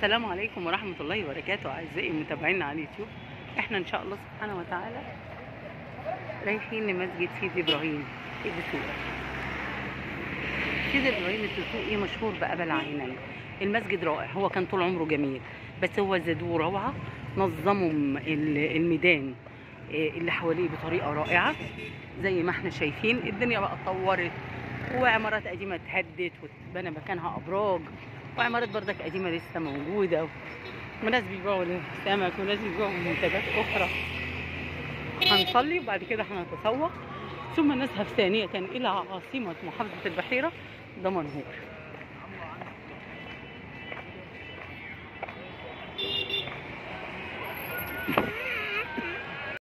السلام عليكم ورحمة الله وبركاته أعزائي المتابعين على اليوتيوب احنا إن شاء الله سبحانه وتعالى رايحين لمسجد سيدي إبراهيم الدسوقي سيدي إبراهيم الدسوقي مشهور بأبا العينين المسجد رائع هو كان طول عمره جميل بس هو زادوه روعة نظموا م- ال- الميدان آه، اللي حواليه بطريقة رائعة زي ما احنا شايفين الدنيا بقى اتطورت وعمارات قديمة اتهدت واتبنى مكانها أبراج وعمارات بردك قديمة لسه موجودة وناس بيبيعوا سمك وناس بيبيعوا منتجات أخرى هنصلي وبعد كده هنتسوق ثم نذهب ثانية إلى عاصمة محافظة البحيرة دمنهور